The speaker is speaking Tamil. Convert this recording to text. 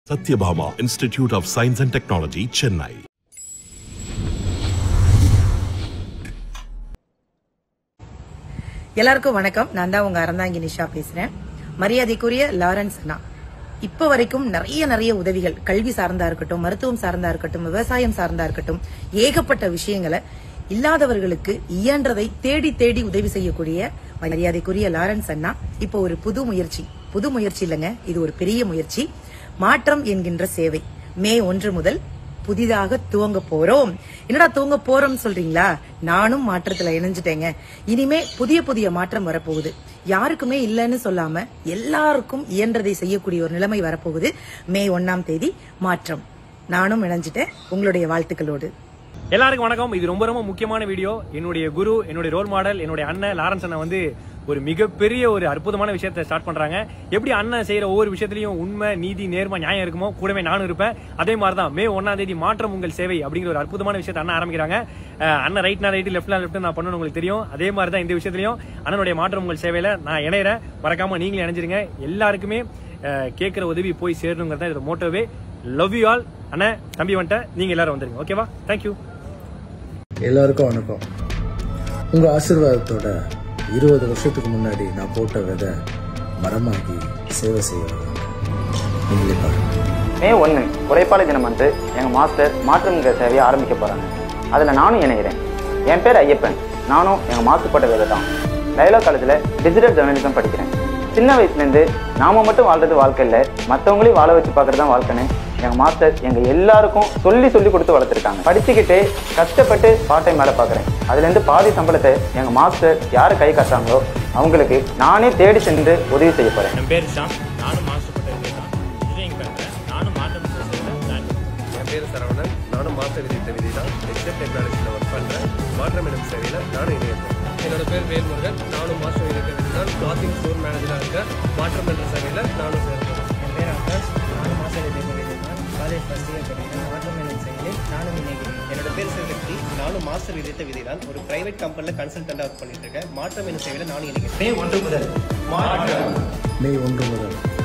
Satyabhama Institute of Science and Technology, Chennai. எல்லாருக்கும் வணக்கம் நான் தான் உங்க அறந்தாங்கி நிஷா பேசுறேன் மரியாதைக்குரிய லாரன்ஸ் அண்ணா இப்ப வரைக்கும் நிறைய நிறைய உதவிகள் கல்வி சார்ந்தா இருக்கட்டும் மருத்துவம் சார்ந்தா இருக்கட்டும் விவசாயம் சார்ந்தா இருக்கட்டும் ஏகப்பட்ட விஷயங்களை இல்லாதவர்களுக்கு இயன்றதை தேடி தேடி உதவி செய்யக்கூடிய மரியாதைக்குரிய லாரன்ஸ் அண்ணா இப்போ ஒரு புது முயற்சி புது முயற்சி இல்லைங்க இது ஒரு பெரிய முயற்சி மாற்றம் என்கின்ற சேவை மே ஒன்று முதல் புதிதாக துவங்க போறோம் என்னடா துவங்க போறோம் சொல்றீங்களா நானும் மாற்றத்துல இணைஞ்சிட்டேங்க இனிமே புதிய புதிய மாற்றம் வரப்போகுது யாருக்குமே இல்லைன்னு சொல்லாம எல்லாருக்கும் இயன்றதை செய்யக்கூடிய ஒரு நிலைமை வரப்போகுது மே ஒன்னாம் தேதி மாற்றம் நானும் இணைஞ்சிட்டேன் உங்களுடைய வாழ்த்துக்களோடு எல்லாருக்கும் வணக்கம் இது ரொம்ப ரொம்ப முக்கியமான வீடியோ என்னுடைய குரு என்னுடைய ரோல் மாடல் என்னுடைய அண்ணன் லாரன்ஸ் அண்ணன் வந்து ஒரு மிகப்பெரிய ஒரு அற்புதமான விஷயத்தை ஸ்டார்ட் பண்றாங்க எப்படி அண்ணன் செய்யற ஒவ்வொரு விஷயத்திலையும் உண்மை நீதி நேர்மை நியாயம் இருக்குமோ கூடவே நானும் இருப்பேன் அதே மாதிரி தான் மே ஒன்னாம் தேதி மாற்றம் உங்கள் சேவை அப்படிங்கிற ஒரு அற்புதமான விஷயத்தை அண்ணன் ஆரம்பிக்கிறாங்க அஹ் அண்ணன் ரைட் நான் ரைட் லெஃப்ட் லெஃப்ட் நான் பண்ணணும் உங்களுக்கு தெரியும் அதே மாதிரி தான் இந்த விஷயத்திலையும் அண்ணனுடைய மாற்றம் உங்கள் சேவையில நான் இணையறேன் மறக்காம நீங்களும் இணைஞ்சிருங்க எல்லாருக்குமே அஹ், கேட்கிற உதவி போய் சேரணுங்கிறது தான் இதோட மோட்டோவே லவ் யூ ஆல் அண்ணன் தம்பி வந்துட்டேன் நீங்க எல்லாரும் வந்துருங்க ஓகேவா தேங்க்யூ எல்லாருக்கும் வணக்கம் உங்க ஆசீர்வாதத்தோட இருபது வருஷத்துக்கு முன்னாடி நான் போட்ட விதை மரமாகி சேவை செய்ய வருது. நீங்களே பாருங்க மே ஒன்று உழைப்பாளர் தினம் வந்து எங்கள் மாஸ்டர் மாற்றுமிக சேவையை ஆரம்பிக்க போகிறாங்க அதில் நானும் இணைகிறேன் என் பேர் ஐயப்பன் நானும் எங்கள் மாஸ்டர் பட்ட வேலை தான் டைலாக் காலேஜில் டிஜிட்டல் ஜேர்னலிசம் படிக்கிறேன் சின்ன வயசுலேருந்து நாம மட்டும் வாழ்றது வாழ்க்கை இல்லை மற்றவங்களையும் வாழ வச்சு பார்க்குறது தான் வாழ்க்கைன்னு எங்கள் மாஸ்டர் எங்கள் எல்லாருக்கும் சொல்லி சொல்லி கொடுத்து வளர்த்துருக்காங்க படிச்சுக்கிட்டே கஷ்டப்பட்டு பார்ட் டைம் வேலை பார்க்குறேன் அதுலேருந்து பாதி சம்பளத்தை எங்கள் மாஸ்டர் யார் கை காட்டுறாங்களோ அவங்களுக்கு நானே தேடி சென்று உதவி செய்ய போகிறேன் என் பேர் ஷாம் நானும் மாஸ்டர் பட்ட தான் இன்ஜினியரிங் பண்ணுறேன் நானும் மாற்றம் பிளான் என் பேர் சரவணன் நானும் மாஸ்டர் விதித்த விதி தான் எக்ஸல் டெக்னாலஜியில் ஒர்க் பண்ணுறேன் மாற்றம் எனும் சேவையில் நானும் இணையேன் என்னோட பேர் வேல்முருகன் நானும் மாஸ்டர் இருக்கிற தான் கிளாத்திங் ஸ்டோர் மேனேஜராக இருக்கேன் மாற்றம் என்ற சேவையில் நானும் சேர்ந்தேன் என் பேர் ஆகாஷ் நானும் மாஸ்டர் வித்யாபதிதான் காலேஜ் ஃபர்ஸ்ட் இயர் படிக்கிறேன் மாற்றம் எனும் செயலில் நானும் இணைகிறேன் என்னோட பேர் சிவலட்சுமி நானும் மாஸ்டர் விதித்த விதி தான் ஒரு பிரைவேட் கம்பெனியில் கன்சல்டண்டாக ஒர்க் பண்ணிட்டு இருக்கேன் மாற்றம் என்ற சேவையில் நானும் இணைக்கிறேன் மே ஒன்று முதல்